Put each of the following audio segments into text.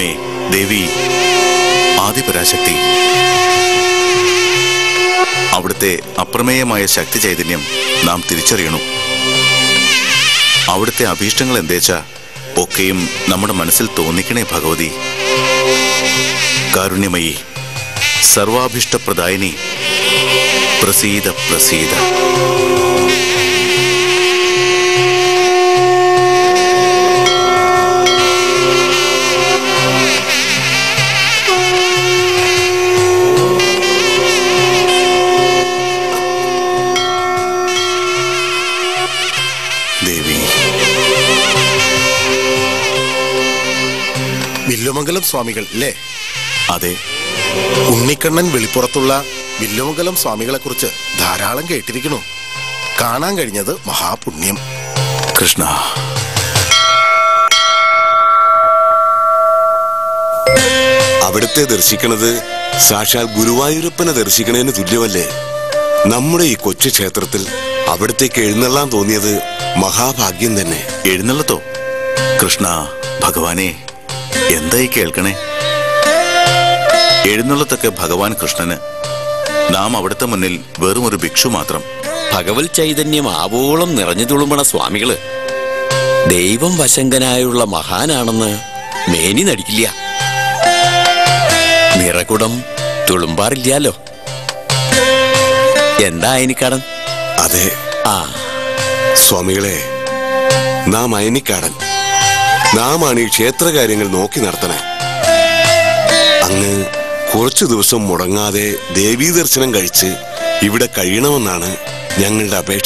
അമ്മേ ദേവി ആദിപരാശക്തി അവിടുത്തെ അപ്രമേയമായ ശക്തി ചൈതന്യം നാം തിരിച്ചറിയണു അവിടുത്തെ അഭീഷ്ടങ്ങൾ എന്തേച്ച ഒക്കെയും നമ്മുടെ മനസ്സിൽ തോന്നിക്കണേ ഭഗവതി കാരുണ്യമയി സർവാഭീഷ്ടപ്രദായിനി പ്രസീത പ്രസീത ദേവി വില്ലുമംഗലം സ്വാമികൾ അല്ലേ അതെ ഉണ്ണിക്കണ്ണൻ വെളിപ്പുറത്തുള്ള വില്ലുമംഗലം സ്വാമികളെ കുറിച്ച് ധാരാളം കേട്ടിരിക്കണു കാണാൻ കഴിഞ്ഞത് മഹാപുണ്യം കൃഷ്ണ അവിടുത്തെ ദർശിക്കണത് സാക്ഷാൽ ഗുരുവായൂരപ്പനെ ദർശിക്കണതിന് തുല്യമല്ലേ നമ്മുടെ ഈ കൊച്ചു ക്ഷേത്രത്തിൽ അവിടത്തേക്ക് എഴുന്നള്ളാൻ തോന്നിയത് മഹാഭാഗ്യം തന്നെ എഴുന്നള്ളത്തോ കൃഷ്ണ ഭഗവാനെ എന്തായി കേൾക്കണേ എഴുന്നള്ളത്തൊക്കെ ഭഗവാൻ കൃഷ്ണന് നാം അവിടുത്തെ മുന്നിൽ വെറും ഒരു ഭിക്ഷു മാത്രം ഭഗവത് ചൈതന്യം ആവോളം നിറഞ്ഞു തുളുമ്പണ സ്വാമികള് ദൈവം വശങ്കനായുള്ള മഹാനാണെന്ന് മേനി നടിക്കില്ല നിറകുടം തുളുമ്പാറില്ലാലോ എന്താ അയനിക്കാടൻ അതെ ആ സ്വാമികളെ നാം അയനിക്കാടൻ നാമാണ് ഈ ക്ഷേത്രകാര്യങ്ങൾ നോക്കി നടത്തണേ അങ്ങ് കുറച്ചു ദിവസം മുടങ്ങാതെ ദേവീ ദർശനം കഴിച്ച് ഇവിടെ കഴിയണമെന്നാണ് ഞങ്ങളുടെ അപേക്ഷ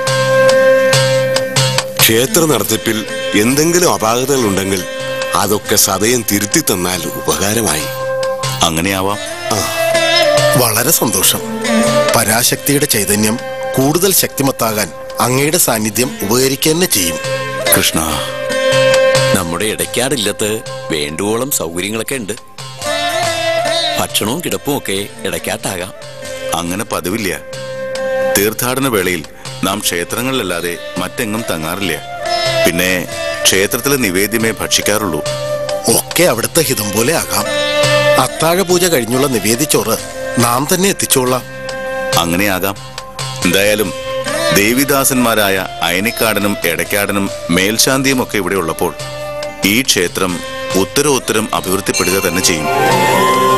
ക്ഷേത്ര നടത്തിപ്പിൽ എന്തെങ്കിലും അപാകതകൾ ഉണ്ടെങ്കിൽ അതൊക്കെ സദയം തിരുത്തി തന്നാൽ ഉപകാരമായി അങ്ങനെയാവാം വളരെ സന്തോഷം പരാശക്തിയുടെ ചൈതന്യം കൂടുതൽ ശക്തിമത്താകാൻ അങ്ങയുടെ സാന്നിധ്യം ഉപകരിക്കുക തന്നെ ചെയ്യും കൃഷ്ണ നമ്മുടെ ഇടയ്ക്കാടില്ലത്ത് വേണ്ടുവോളം സൗകര്യങ്ങളൊക്കെ ഉണ്ട് ഭക്ഷണവും കിടപ്പും ഒക്കെ ഇടയ്ക്കാട്ടാകാം അങ്ങനെ പതിവില്ല തീർത്ഥാടന വേളയിൽ നാം ക്ഷേത്രങ്ങളിലല്ലാതെ മറ്റെങ്ങും തങ്ങാറില്ല പിന്നെ ക്ഷേത്രത്തിലെ നിവേദ്യമേ ഭക്ഷിക്കാറുള്ളൂ ഒക്കെ അവിടുത്തെ ഹിതം പോലെ ആകാം അത്താഴ പൂജ കഴിഞ്ഞുള്ള നിവേദിച്ചോറ് നാം തന്നെ എത്തിച്ചോളാം അങ്ങനെയാകാം എന്തായാലും ദേവിദാസന്മാരായ അയനിക്കാടനും എടക്കാടനും മേൽശാന്തിയും ഒക്കെ ഇവിടെ ഉള്ളപ്പോൾ ഈ ക്ഷേത്രം ഉത്തരോത്തരം അഭിവൃദ്ധിപ്പെടുക തന്നെ ചെയ്യും